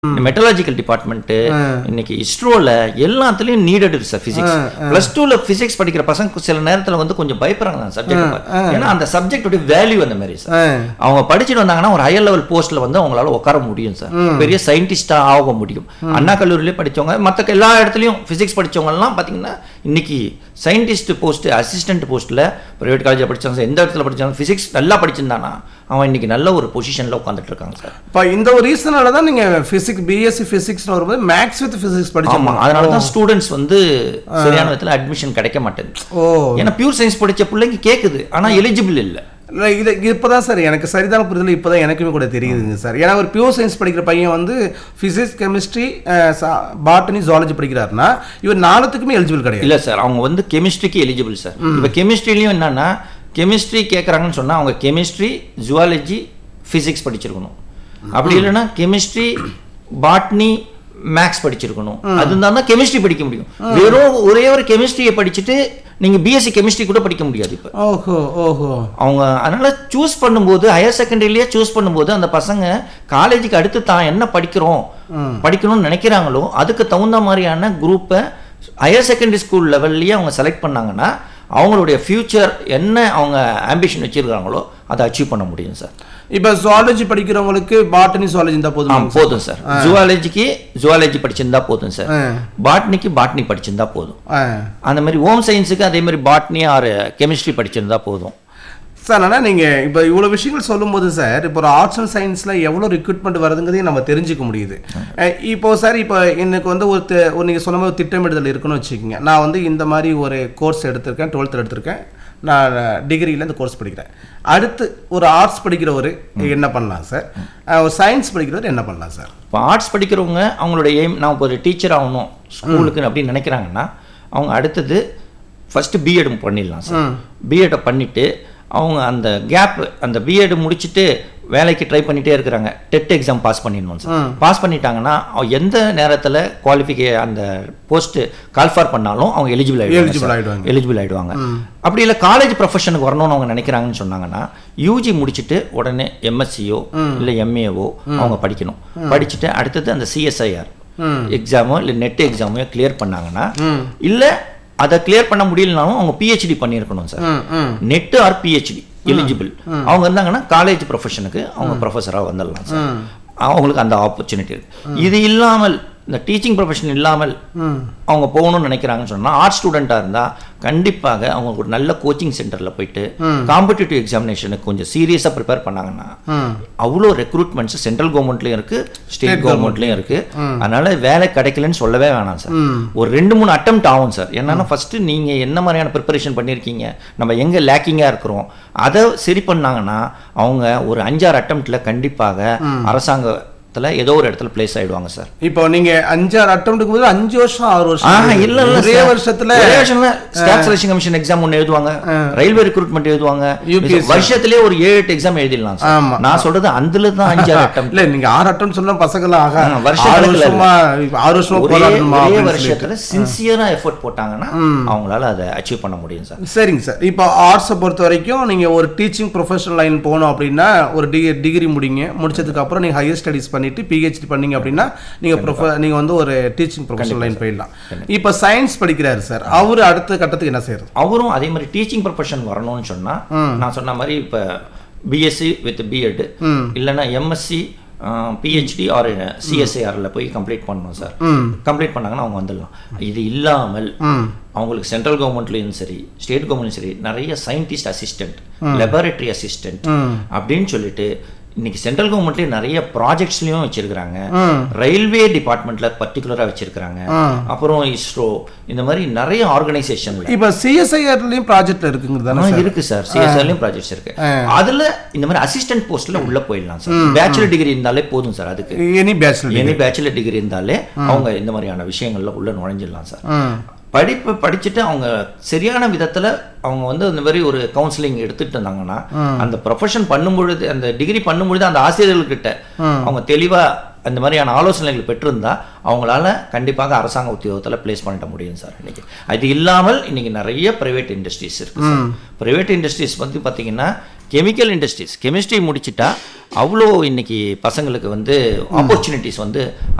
Metallurgical department இன்னைக்கு இஸ்ரோல எல்லாத்துலயும் நீடட் சார் பிசிக்ஸ் பிளஸ் டூல பிசிக்ஸ் படிக்கிற பசங்க சில நேரத்துல வந்து கொஞ்சம் பயப்படுறாங்க அந்த சப்ஜெக்ட் ஏன்னா அந்த சப்ஜெக்டோட வேல்யூ அந்த மாதிரி சார் ஆ. அவங்க படிச்சுட்டு வந்தாங்கன்னா ஒரு ஹையர் லெவல் போஸ்ட்ல வந்து அவங்களால உட்கார முடியும் சார் பெரிய சயின்டிஸ்டா ஆக முடியும் அண்ணா கல்லூரியிலே படிச்சவங்க மத்த எல்லா இடத்துலயும் பிசிக்ஸ் படிச்சவங்க எல்லாம் பாத்தீங்கன்னா இன்னைக்கு சயின்டிஸ்ட் போஸ்ட் அசிஸ்டன்ட் போஸ்ட்ல பிரைவேட் காலேஜ்ல படிச்சாங்க எந்த இடத்துல படிச்சாங்க பிசிக்ஸ் நல்லா படிச்சிருந்தானா அவன் இன்னைக்கு நல்ல ஒரு பொசிஷன்ல உட்காந்துட்டு இருக்காங்க சார் இப்போ இந்த ஒரு ரீசனால தான் நீங்க பிசிக்ஸ் பிஎஸ்சி பிசிக்ஸ்னு வரும்போது மேக்ஸ் வித் பிசிக்ஸ் ஆமா படிச்சோமா அதனால தான் ஸ்டூடெண்ட்ஸ் வந்து சரியான விதத்துல அட்மிஷன் கிடைக்க மாட்டேங்குது ஓ ஏன்னா பியூர் சயின்ஸ் படிச்ச பிள்ளைங்க கேக்குது ஆனா எலிஜிபிள் இல்ல இல்லை இது இப்போதான் சார் எனக்கு சரிதான புரிதல் இப்போதான் எனக்குமே கூட தெரியுதுங்க சார் ஏன்னா ஒரு பியூர் சயின்ஸ் படிக்கிற பையன் வந்து ஃபிசிக்ஸ் கெமிஸ்ட்ரி பாட்டனி ஜுவாலஜி படிக்கிறாருன்னா இவர் நாலுத்துக்குமே எலிஜிபிள் கிடையாது இல்ல சார் அவங்க வந்து கெமிஸ்ட்ரிக்கு எலிஜிபிள் சார் இப்போ கெமிஸ்ட்ரிலையும் என்னன்னா கெமிஸ்ட்ரி கேட்குறாங்கன்னு சொன்னா அவங்க கெமிஸ்ட்ரி ஜுவாலஜி ஃபிசிக்ஸ் படிச்சிருக்கணும் அப்படி இல்லைன்னா கெமிஸ்ட்ரி பாட்னி மேக்ஸ் படிச்சிருக்கணும் அது இருந்தால் தான் கெமிஸ்ட்ரி படிக்க முடியும் வெறும் ஒரே ஒரு கெமிஸ்ட்ரியை படிச்சுட்டு நீங்க பிஎஸ்சி கெமிஸ்ட்ரி கூட படிக்க முடியாது இப்போ ஓஹோ ஓஹோ அவங்க அதனால சூஸ் பண்ணும்போது ஹையர் செகண்டரியிலேயே சூஸ் பண்ணும்போது அந்த பசங்க காலேஜுக்கு அடுத்து தான் என்ன படிக்கிறோம் படிக்கணும்னு நினைக்கிறாங்களோ அதுக்கு தகுந்த மாதிரியான குரூப்பை ஹையர் செகண்டரி ஸ்கூல் லெவல்லையே அவங்க செலக்ட் பண்ணாங்கன்னா அவங்களுடைய ஃபியூச்சர் என்ன அவங்க ஆம்பிஷன் வச்சிருக்காங்களோ அதை அச்சீவ் பண்ண முடியும் சார் இப்போ ஜுவாலஜி படிக்கிறவங்களுக்கு பாட்டனி ஜுவாலஜி இருந்தால் ஆ போதும் போதும் சார் ஜுவாலஜிக்கு ஜுவாலஜி படிச்சிருந்தா போதும் சார் ஆ. பாட்னிக்கு பாட்னி படிச்சிருந்தா போதும் ஆ அந்த மாதிரி ஹோம் சயின்ஸுக்கு அதே மாதிரி பாட்னி ஆர் கெமிஸ்ட்ரி படிச்சிருந்தா போதும் சார் ஆனால் நீங்கள் இப்போ இவ்வளோ விஷயங்கள் சொல்லும்போது சார் இப்போ ஒரு ஆர்ட்ஸ் அண்ட் சயின்ஸில் எவ்வளோ ரெக்ரூட்மெண்ட் வருதுங்கிறதையும் நம்ம தெரிஞ்சுக்க முடியுது அஹ் இப்போ சார் இப்போ எனக்கு வந்து ஒரு தி- ஒரு நீங்கள் சொன்ன மாதிரி ஒரு திட்டமிடுதல் இருக்குன்னு வச்சுக்கோங்க நான் வந்து இந்த மாதிரி ஒரு கோர்ஸ் எடுத்திருக்கேன் டுவெல்த் எடுத்திருக்கேன் நான் டிகிரியில் இந்த கோர்ஸ் படிக்கிறேன் அடுத்து ஒரு ஆர்ட்ஸ் படிக்கிறவர் என்ன பண்ணலாம் சார் அஹ் ஒரு சயின்ஸ் படிக்கிறவர் என்ன பண்ணலாம் சார் இப்போ ஆர்ட்ஸ் படிக்கிறவங்க அவங்களோட எய்ம் நான் இப்போ ஒரு டீச்சர் ஆகணும் ஸ்கூலுக்கு அப்படின்னு நினைக்கிறாங்கன்னா அவங்க அடுத்தது ஃபஸ்ட்டு பிஎட் பண்ணிடலாம் சார் பிஎட்டை பண்ணிவிட்டு அவங்க அந்த கேப் அந்த பிஎட் முடிச்சுட்டு வேலைக்கு ட்ரை பண்ணிட்டே இருக்கிறாங்க டெட் எக்ஸாம் பாஸ் பண்ணிடணும் சார் பாஸ் பண்ணிட்டாங்கன்னா அவங்க எந்த நேரத்தில் குவாலிஃபிகே அந்த போஸ்ட்டு கால்ஃபார் பண்ணாலும் அவங்க எலிஜிபிள் Eligible ஆகிடுவாங்க ஆயிடுவாங்க. எலிஜிபிள் ஆயிடுவாங்க அப்படி இல்லை காலேஜ் ப்ரொஃபஷனுக்கு வரணும்னு அவங்க நினைக்கிறாங்கன்னு சொன்னாங்கன்னா யூஜி முடிச்சுட்டு உடனே எம்எஸ்சியோ இல்லை எம்ஏவோ அவங்க படிக்கணும் படிச்சுட்டு அடுத்தது அந்த சிஎஸ்ஐஆர் எக்ஸாமோ இல்லை நெட் எக்ஸாமோ கிளியர் பண்ணாங்கன்னா இல்லை அதை கிளியர் பண்ண முடியலனாலும் அவங்க பிஹெச்டி பண்ணியிருக்கணும் சார் ம் ம் நெட் ஆர் பிஹெச்டி எலிஜிபிள் அவங்க இருந்தாங்கன்னா காலேஜ் ப்ரொஃபஷனுக்கு அவங்க ப்ரொஃபஸராக வந்துடலாம் சார் அவங்களுக்கு அந்த ஆப்பர்ச்சுனிட்டி இருக்கு இது இல்லாமல் இந்த டீச்சிங் ப்ரொஃபஷன் இல்லாமல் அவங்க போகணும்னு நினைக்கிறாங்கன்னு சொன்னா ஆர்ட் ஸ்டூடெண்ட்டாக இருந்தால் கண்டிப்பாக அவங்க ஒரு நல்ல கோச்சிங் சென்டரில் போயிட்டு காம்படிட்டிவ் எக்ஸாமினேஷனுக்கு கொஞ்சம் சீரியஸாக ப்ரிப்பேர் பண்ணாங்கன்னா அவ்வளோ ரெக்ரூட்மெண்ட்ஸ் சென்ட்ரல் கவர்மெண்ட்லேயும் இருக்கு ஸ்டேட் கவர்மெண்ட்லேயும் இருக்கு அதனால வேலை கிடைக்கலன்னு சொல்லவே வேணாம் சார் ஒரு ரெண்டு மூணு அட்டம்ப்ட் ஆகும் சார் என்னன்னா ஃபர்ஸ்ட் நீங்க என்ன மாதிரியான ப்ரிப்பரேஷன் பண்ணியிருக்கீங்க நம்ம எங்க லேக்கிங்கா இருக்கிறோம் அதை சரி பண்ணாங்கன்னா அவங்க ஒரு அஞ்சாறு அட்டம்ப்ட்ல கண்டிப்பாக அரசாங்கத்துல ஏதோ ஒரு இடத்துல பிளேஸ் ஆயிடுவாங்க சார் இப்போ நீங்க அஞ்சாறு அட்டம்ப்ட்டுக்கு போது அஞ்சு வருஷம் ஆறு வருஷம் ஆஹ் இல்ல இல்ல ஒரே sir. வருஷத்துல ஒரே வருஷம்ல ஸ்டாஃப் செலக்ஷன் கமிஷன் எக்ஸாம் ஒன்னு எழுதுவாங்க ரயில்வே ரெக்ரூட்மெண்ட் எழுதுவாங்க UPSC. வருஷத்திலே ஒரு ஏழு எட்டு எக்ஸாம் எழுதிடலாம் சார் ஆமா. நான் சொல்றது அதுல தான் அஞ்சாறு attempt இல்ல நீங்க ஆறு அட்டம் சொன்னா பசங்களாம் ஆகா ஆ, வருஷ ஆறு கணக்குல வருஷமா இப்ப ஆறு வருஷமா ஒரே போராடணுமா ஒரே அப்படின்னு சொல்லிட்டு. வருஷத்துல சின்சியரா எஃபோர்ட் போட்டாங்கன்னா அவங்களால அதை அச்சீவ் பண்ண முடியும் சார் சரிங்க சார் இப்போ ஆர்ட்ஸை பொறுத்த வரைக்கும் நீங்க ஒரு டீச்சிங் ப்ரொஃபஷனல் லைன் போகணும் அப்படின்னா ஒரு டிகிரி டிகிரி முடிங்க முடிச்சதுக்கு அப்புறம் நீங்க ஹையர் ஸ்டடீஸ் பண்ணிட்டு பிஹெச்டி பண்ணீங்க அப்படின்னா நீங்க ப்ரொஃப நீங்க வந்து ஒரு டீச்சிங் ப்ரொஃபஷனல் லைன் போயிடலாம் இப்போ சயின்ஸ் படிக்கிறாரு சார் அவரு அடுத்த கட்டத்துக்கு என்ன செய்யறது அவரும் அதே மாதிரி டீச்சிங் ப்ரொஃபஷன் வரணும்னு சொன்னா நான் சொன்ன மாதிரி இப்ப பிஎஸ்சி வித் பிஎட் இல்லைன்னா எம்எஸ்சி பிஹெச்டி ஆர் சிஎஸ்ஐஆர்ல போய் கம்ப்ளீட் பண்ணணும் சார் கம்ப்ளீட் பண்ணாங்கன்னா அவங்க வந்துடலாம் இது இல்லாமல் அவங்களுக்கு சென்ட்ரல் கவர்மெண்ட்லயும் சரி ஸ்டேட் கவர்மெண்ட்லையும் சரி நிறைய சயின்டிஸ்ட் அசிஸ்டன்ட் லெபார்டரி அசிஸ்டன்ட் அப்படின்னு சொல்லிட்டு இன்னைக்கு சென்ட்ரல் கவர்மெண்ட்லயே நிறைய ப்ராஜெக்ட்ஸ்லயும் வச்சிருக்காங்க ரயில்வே டிபார்ட்மெண்ட்ல பர்டிகுலரா வச்சிருக்காங்க அப்புறம் இஸ்ரோ இந்த மாதிரி நிறைய ஆர்கனைசேஷன்ல இப்போ சிஎஸ்ஐஆர்லயும் ப்ராஜெக்ட் இருக்குங்கிறது தானே ஆ, இருக்கு சார் சிஎஸ்ஆர்லயும் ப்ராஜெக்ட்ஸ் இருக்கு அதுல இந்த மாதிரி அசிஸ்டன்ட் போஸ்ட்ல உள்ள போயிடலாம் சார் பேச்சுலர் டிகிரி இருந்தாலே போதும் சார் அதுக்கு any bachelor any bachelor degree இருந்தாலே அவங்க இந்த மாதிரியான விஷயங்கள்ல உள்ள நுழைஞ்சிடலாம் சார் படிப்பு படிச்சுட்டு அவங்க சரியான விதத்துல அவங்க வந்து இந்த மாதிரி ஒரு கவுன்சிலிங் எடுத்துட்டு இருந்தாங்கன்னா அந்த ப்ரொஃபஷன் பண்ணும்பொழுது அந்த டிகிரி பண்ணும்பொழுது அந்த ஆசிரியர்கள்கிட்ட அவங்க தெளிவா அந்த மாதிரியான ஆலோசனைகள் பெற்றிருந்தா அவங்களால கண்டிப்பாக அரசாங்க உத்தியோகத்தில் ப்ளேஸ் பண்ணிட முடியும் சார் இன்னைக்கு அது இல்லாமல் இன்னைக்கு நிறைய பிரைவேட் இண்டஸ்ட்ரீஸ் இருக்கு சார் பிரைவேட் இண்டஸ்ட்ரீஸ் வந்து பார்த்தீங்கன்னா கெமிக்கல் இண்டஸ்ட்ரீஸ் கெமிஸ்ட்ரி முடிச்சிட்டா அவ்வளோ இன்னைக்கு பசங்களுக்கு வந்து ஆப்பர்ச்சுனிட்டிஸ் வந்து